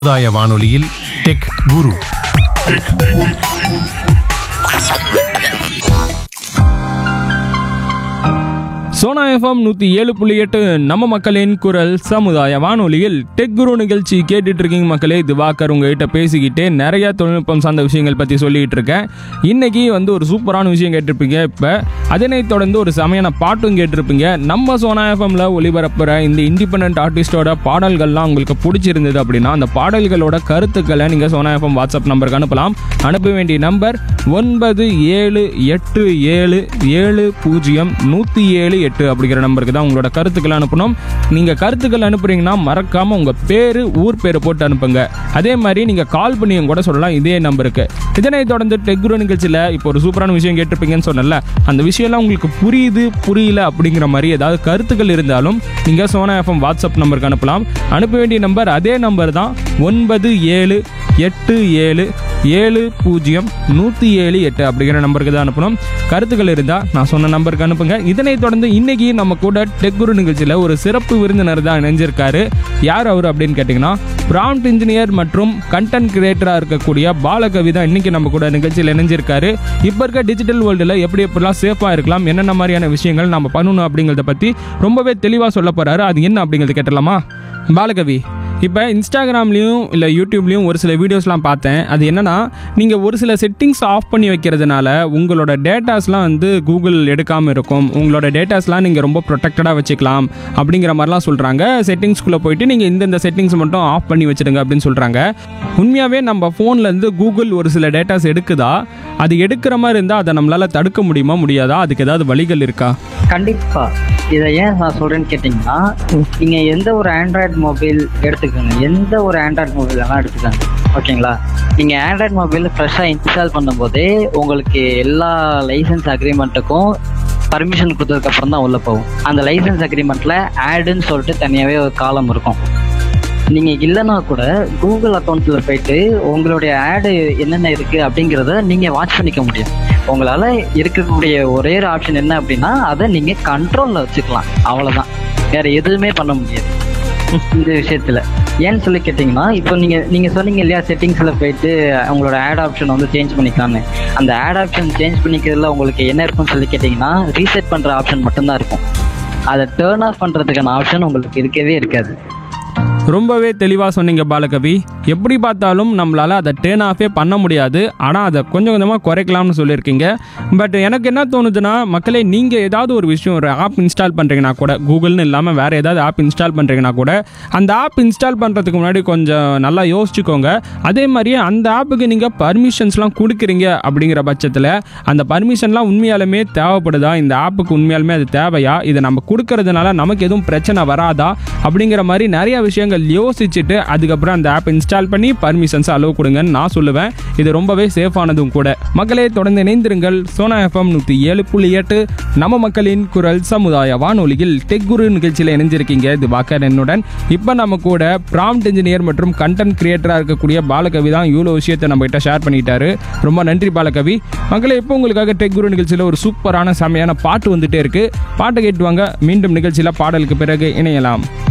சமுதாய வானொலியில் டெக் குரு சோனா எஃப்எம் நூற்றி ஏழு புள்ளி எட்டு நம்ம மக்களின் குரல் சமுதாய வானொலியில் டெக் குரு நிகழ்ச்சி கேட்டுட்டு இருக்கீங்க மக்களே திவாகர் உங்ககிட்ட பேசிக்கிட்டே நிறைய தொழில்நுட்பம் சார்ந்த விஷயங்கள் பற்றி சொல்லிட்டு இருக்கேன் இன்னைக்கு வந்து ஒரு சூப்பரான விஷயம் கேட்டிருப்பீங்க இப்போ அதனைத் தொடர்ந்து ஒரு செமையான பாட்டும் கேட்டிருப்பீங்க நம்ம சோனா எஃப்எம்ல ஒளிபரப்புற இந்த இண்டிபெண்ட் ஆர்டிஸ்டோட பாடல்கள்லாம் உங்களுக்கு பிடிச்சிருந்தது அப்படின்னா அந்த பாடல்களோட கருத்துக்களை நீங்கள் சோனா எஃப்எம் வாட்ஸ்அப் நம்பருக்கு அனுப்பலாம் அனுப்ப வேண்டிய நம்பர் ஒன்பது ஏழு எட்டு ஏழு ஏழு பூஜ்ஜியம் நூற்றி ஏழு எட்டு அப்படிங்கிற நம்பருக்கு தான் உங்களோட கருத்துக்களை அனுப்பணும் நீங்கள் கருத்துக்கள் அனுப்புறீங்கன்னா மறக்காமல் உங்கள் பேர் ஊர் பேர் போட்டு அனுப்புங்க அதே மாதிரி நீங்கள் கால் பண்ணியும் கூட சொல்லலாம் இதே நம்பருக்கு இதனை தொடர்ந்து டெக்ரோ நிகழ்ச்சியில் இப்போ ஒரு சூப்பரான விஷயம் கேட்டிருப்பீங்கன்னு சொன்னல அந்த விஷயம்லாம் உங்களுக்கு புரியுது புரியல அப்படிங்கிற மாதிரி ஏதாவது கருத்துக்கள் இருந்தாலும் நீங்கள் சோனா எஃப்எம் வாட்ஸ்அப் நம்பருக்கு அனுப்பலாம் அனுப்ப வேண்டிய நம்பர் அதே நம்பர் தான் ஒன்பது ஏழு எட்டு ஏழு ஏழு பூஜ்ஜியம் நூற்றி ஏழு எட்டு அப்படிங்கிற நம்பருக்கு தான் அனுப்பணும் கருத்துக்கள் இருந்தால் நான் சொன்ன நம்பருக்கு அனுப்புங்க இதனைத் தொடர்ந்து இன்னைக்கு நம்ம கூட டெக் குரு நிகழ்ச்சியில் ஒரு சிறப்பு விருந்தினர் தான் இணைஞ்சிருக்காரு யார் அவர் அப்படின்னு கேட்டிங்கன்னா ப்ராம்ப்ட் இன்ஜினியர் மற்றும் கண்டென்ட் கிரியேட்டராக இருக்கக்கூடிய பாலகவி தான் இன்னைக்கு நம்ம கூட நிகழ்ச்சியில் இணைஞ்சிருக்காரு இப்போ இருக்க டிஜிட்டல் வேர்ல்டில் எப்படி எப்படிலாம் சேஃபாக இருக்கலாம் என்னென்ன மாதிரியான விஷயங்கள் நம்ம பண்ணணும் அப்படிங்கிறத பற்றி ரொம்பவே தெளிவாக சொல்ல போகிறாரு அது என்ன அப்படிங்கிறத கேட்டலாமா பாலகவி இப்போ இன்ஸ்டாகிராம்லேயும் இல்லை யூடியூப்லேயும் ஒரு சில வீடியோஸ்லாம் பார்த்தேன் அது என்னன்னா நீங்கள் ஒரு சில செட்டிங்ஸ் ஆஃப் பண்ணி வைக்கிறதுனால உங்களோட டேட்டாஸ்லாம் வந்து கூகுள் எடுக்காமல் இருக்கும் உங்களோட டேட்டாஸ்லாம் நீங்கள் ரொம்ப ப்ரொடெக்டடாக வச்சுக்கலாம் அப்படிங்கிற மாதிரிலாம் சொல்கிறாங்க செட்டிங்ஸ்குள்ளே போயிட்டு நீங்கள் இந்தந்த செட்டிங்ஸ் மட்டும் ஆஃப் பண்ணி வச்சிடுங்க அப்படின்னு சொல்கிறாங்க உண்மையாகவே நம்ம ஃபோன்லேருந்து கூகுள் ஒரு சில டேட்டாஸ் எடுக்குதா அது எடுக்கிற மாதிரி இருந்தால் அதை நம்மளால் தடுக்க முடியுமா முடியாதா அதுக்கு ஏதாவது வழிகள் இருக்கா கண்டிப்பா இதை ஏன் நான் சொல்றேன்னு கேட்டிங்கன்னா நீங்க எந்த ஒரு ஆண்ட்ராய்டு மொபைல் எடுத்துக்கோங்க எந்த ஒரு ஆண்ட்ராய்டு மொபைல் வேணால் எடுத்துக்கோங்க ஓகேங்களா நீங்க ஆண்ட்ராய்டு மொபைல் ஃப்ரெஷ்ஷாக இன்ஸ்டால் பண்ணும்போதே உங்களுக்கு எல்லா லைசன்ஸ் அக்ரிமெண்ட்டுக்கும் பர்மிஷன் கொடுத்ததுக்கு அப்புறம் தான் உள்ள போகும் அந்த லைசன்ஸ் அக்ரிமெண்ட்ல ஆடுன்னு சொல்லிட்டு தனியாகவே ஒரு காலம் இருக்கும் நீங்க இல்லைன்னா கூட கூகுள் அக்கௌண்ட்ல போயிட்டு உங்களுடைய ஆடு என்னென்ன இருக்கு அப்படிங்கிறத நீங்க வாட்ச் பண்ணிக்க முடியும் உங்களால இருக்கக்கூடிய ஒரே ஒரு ஆப்ஷன் என்ன அப்படின்னா அதை நீங்க கண்ட்ரோல்ல வச்சுக்கலாம் அவ்வளவுதான் வேற எதுவுமே பண்ண முடியாது இந்த விஷயத்துல ஏன்னு சொல்லி கேட்டிங்கன்னா இப்போ நீங்க நீங்க சொன்னீங்க இல்லையா செட்டிங்ஸ்ல போயிட்டு உங்களோட ஆட் ஆப்ஷன் வந்து சேஞ்ச் பண்ணிக்கலாம்னு அந்த ஆட் ஆப்ஷன் சேஞ்ச் பண்ணிக்கிறதுல உங்களுக்கு என்ன இருக்கும்னு சொல்லி கேட்டிங்கன்னா ரீசெட் பண்ற ஆப்ஷன் மட்டும்தான் இருக்கும் அதை டேர்ன் ஆஃப் பண்றதுக்கான ஆப்ஷன் உங்களுக்கு இருக்கவே இருக்காது ரொம்பவே தெளிவாக சொன்னீங்க பாலகவி எப்படி பார்த்தாலும் நம்மளால் அதை டேர்ன் ஆஃபே பண்ண முடியாது ஆனால் அதை கொஞ்சம் கொஞ்சமாக குறைக்கலாம்னு சொல்லியிருக்கீங்க பட் எனக்கு என்ன தோணுதுன்னா மக்களே நீங்கள் ஏதாவது ஒரு விஷயம் ஒரு ஆப் இன்ஸ்டால் பண்ணுறீங்கன்னா கூட கூகுள்னு இல்லாமல் வேறு ஏதாவது ஆப் இன்ஸ்டால் பண்ணுறீங்கன்னா கூட அந்த ஆப் இன்ஸ்டால் பண்ணுறதுக்கு முன்னாடி கொஞ்சம் நல்லா யோசிச்சுக்கோங்க அதே மாதிரியே அந்த ஆப்புக்கு நீங்கள் பர்மிஷன்ஸ்லாம் கொடுக்குறீங்க அப்படிங்கிற பட்சத்தில் அந்த பர்மிஷன்லாம் உண்மையாலுமே தேவைப்படுதா இந்த ஆப்புக்கு உண்மையாலுமே அது தேவையா இதை நம்ம கொடுக்கறதுனால நமக்கு எதுவும் பிரச்சனை வராதா அப்படிங்கிற மாதிரி நிறைய விஷயங்கள் யோசிச்சுட்டு அதுக்கப்புறம் அந்த ஆப் இன்ஸ்டால் பண்ணி பர்மிஷன்ஸ் அலோவ் கொடுங்கன்னு நான் சொல்லுவேன் இது ரொம்பவே சேஃபானதும் கூட மக்களே தொடர்ந்து இணைந்திருங்கள் சோனா எஃப்எம் நூற்றி ஏழு புள்ளி எட்டு நம்ம மக்களின் குரல் சமுதாய வானொலியில் டெக் குரு நிகழ்ச்சியில் இணைஞ்சிருக்கீங்க இது வாக்கர் என்னுடன் இப்போ நம்ம கூட ப்ராம்ப்ட் இன்ஜினியர் மற்றும் கண்டென்ட் கிரியேட்டராக இருக்கக்கூடிய பாலகவி தான் இவ்வளோ விஷயத்தை நம்ம கிட்ட ஷேர் பண்ணிட்டாரு ரொம்ப நன்றி பாலகவி மக்களே இப்போ உங்களுக்காக டெக் குரு நிகழ்ச்சியில் ஒரு சூப்பரான செமையான பாட்டு வந்துட்டே இருக்கு பாட்டை கேட்டுவாங்க மீண்டும் நிகழ்ச்சியில் பாடலுக்கு பிறகு இணையலாம்